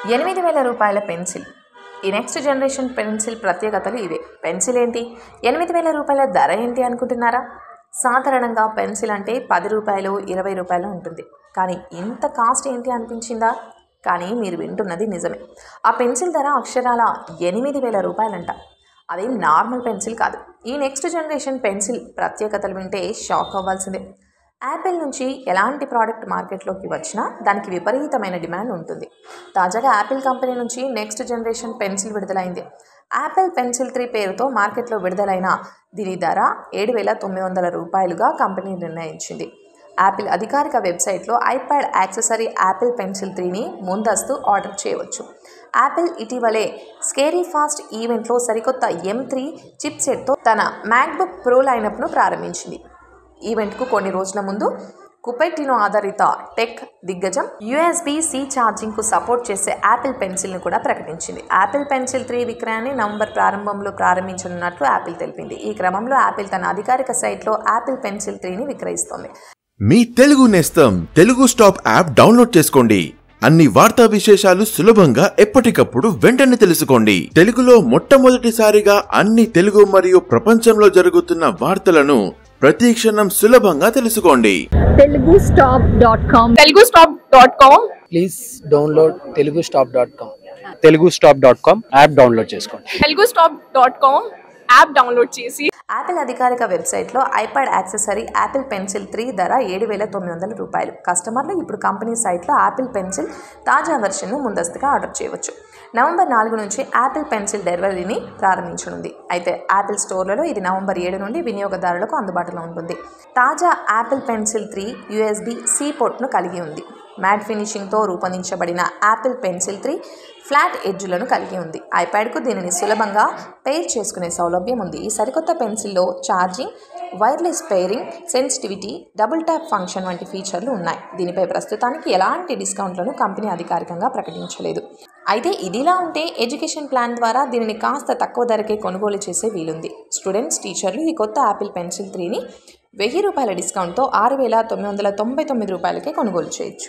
ఎనిమిది వేల రూపాయల పెన్సిల్ ఈ నెక్స్ట్ జనరేషన్ పెన్సిల్ ప్రత్యేకతలు ఇవే పెన్సిల్ ఏంటి ఎనిమిది వేల రూపాయల ధర ఏంటి అనుకుంటున్నారా సాధారణంగా పెన్సిల్ అంటే పది రూపాయలు ఇరవై రూపాయలు ఉంటుంది కానీ ఇంత కాస్ట్ ఏంటి అనిపించిందా కానీ మీరు వింటున్నది నిజమే ఆ పెన్సిల్ ధర అక్షరాల ఎనిమిది వేల రూపాయలంట అది నార్మల్ పెన్సిల్ కాదు ఈ నెక్స్ట్ జనరేషన్ పెన్సిల్ ప్రత్యేకతలు వింటే షాక్ అవ్వాల్సిందే యాపిల్ నుంచి ఎలాంటి ప్రోడక్ట్ మార్కెట్లోకి వచ్చినా దానికి విపరీతమైన డిమాండ్ ఉంటుంది తాజాగా యాపిల్ కంపెనీ నుంచి నెక్స్ట్ జనరేషన్ పెన్సిల్ విడుదలైంది యాపిల్ పెన్సిల్ త్రీ పేరుతో మార్కెట్లో విడుదలైన దీని ధర ఏడు వేల తొమ్మిది వందల రూపాయలుగా కంపెనీ నిర్ణయించింది యాపిల్ అధికారిక వెబ్సైట్లో ఐప్యాడ్ యాక్సెసరీ యాపిల్ పెన్సిల్ త్రీని ముందస్తు ఆర్డర్ చేయవచ్చు యాపిల్ ఇటీవలే స్కేరీ ఫాస్ట్ ఈవెంట్లో సరికొత్త ఎం త్రీ చిప్ సెట్తో తన మ్యాక్బుక్ ప్రో లైనప్ను ప్రారంభించింది ఈవెంట్కు కొన్ని రోజుల ముందు కుపెటినో ఆధారిత టెక్ దిగ్గజం యూఎస్బి సి ఛార్జింగ్కు సపోర్ట్ చేసే యాపిల్ పెన్సిల్ను కూడా ప్రకటించింది యాపిల్ పెన్సిల్ త్రీ విక్రయాన్ని నవంబర్ ప్రారంభంలో ప్రారంభించనున్నట్లు యాపిల్ తెలిపింది ఈ క్రమంలో యాపిల్ తన అధికారిక సైట్లో యాపిల్ పెన్సిల్ త్రీని విక్రయిస్తోంది మీ తెలుగు నేస్తం తెలుగు స్టాప్ యాప్ డౌన్లోడ్ చేసుకోండి అన్ని వార్తా విశేషాలు సులభంగా ఎప్పటికప్పుడు వెంటనే తెలుసుకోండి తెలుగులో మొట్టమొదటిసారిగా అన్ని తెలుగు మరియు ప్రపంచంలో జరుగుతున్న వార్తలను ప్రతి క్షణం సులభంగా తెలుసుకోండి Telugu stop dot com Telugu stop dot com please download Telugu stop dot com Telugu stop dot com app download చేసుకోండి Telugu stop dot com app download చేసి యాపిల్ అధికారిక వెబ్సైట్లో iPad accessory Apple pencil three ధర ఏడు వేల తొమ్మిది వందల రూపాయలు కస్టమర్లు ఇప్పుడు కంపెనీ సైట్లో యాపిల్ పెన్సిల్ తాజా వెర్షన్ను ముందస్తుగా ఆర్డర్ చేయవచ్చు నవంబర్ నాలుగు నుంచి యాపిల్ పెన్సిల్ డెలివరీని ప్రారంభించనుంది అయితే యాపిల్ స్టోర్లలో ఇది నవంబర్ ఏడు నుండి వినియోగదారులకు అందుబాటులో ఉంటుంది తాజా Apple pencil three USB C పోర్ట్ను కలిగి ఉంది మ్యాట్ ఫినిషింగ్తో రూపొందించబడిన యాపిల్ పెన్సిల్ త్రీ ఫ్లాట్ ఎడ్జ్లను కలిగి ఉంది ఐప్యాడ్కు దీనిని సులభంగా పెయిర్ చేసుకునే సౌలభ్యం ఉంది ఈ సరికొత్త పెన్సిల్లో charging wireless pairing sensitivity double tap function వంటి ఫీచర్లు ఉన్నాయి దీనిపై ప్రస్తుతానికి ఎలాంటి డిస్కౌంట్లను కంపెనీ అధికారికంగా ప్రకటించలేదు అయితే ఇదిలా ఉంటే ఎడ్యుకేషన్ ప్లాన్ ద్వారా దీనిని కాస్త తక్కువ ధరకే కొనుగోలు చేసే వీలుంది స్టూడెంట్స్ టీచర్లు ఈ కొత్త యాపిల్ పెన్సిల్ త్రీని వెయ్యి రూపాయల డిస్కౌంట్తో ఆరు వేల తొమ్మిది వందల తొంభై తొమ్మిది రూపాయలకే కొనుగోలు చేయొచ్చు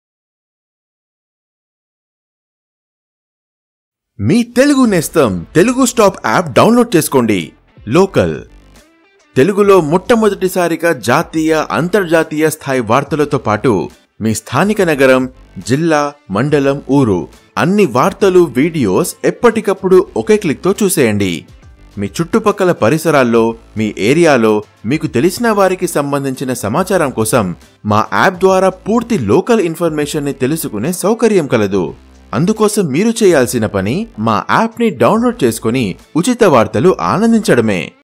మీ తెలుగు నేస్తం తెలుగు స్టాప్ యాప్ డౌన్లోడ్ చేసుకోండి లోకల్ తెలుగులో మొట్టమొదటిసారిగా జాతీయ అంతర్జాతీయ స్థాయి వార్తలతో పాటు మీ స్థానిక నగరం జిల్లా మండలం ఊరు అన్ని వార్తలు వీడియోస్ ఎప్పటికప్పుడు ఒకే క్లిక్తో చూసేయండి మీ చుట్టుపక్కల పరిసరాల్లో మీ ఏరియాలో మీకు తెలిసిన వారికి సంబంధించిన సమాచారం కోసం మా యాప్ ద్వారా పూర్తి లోకల్ ఇన్ఫర్మేషన్ని తెలుసుకునే సౌకర్యం కలదు అందుకోసం మీరు చేయాల్సిన పని మా యాప్ని డౌన్లోడ్ చేసుకుని ఉచిత వార్తలు ఆనందించడమే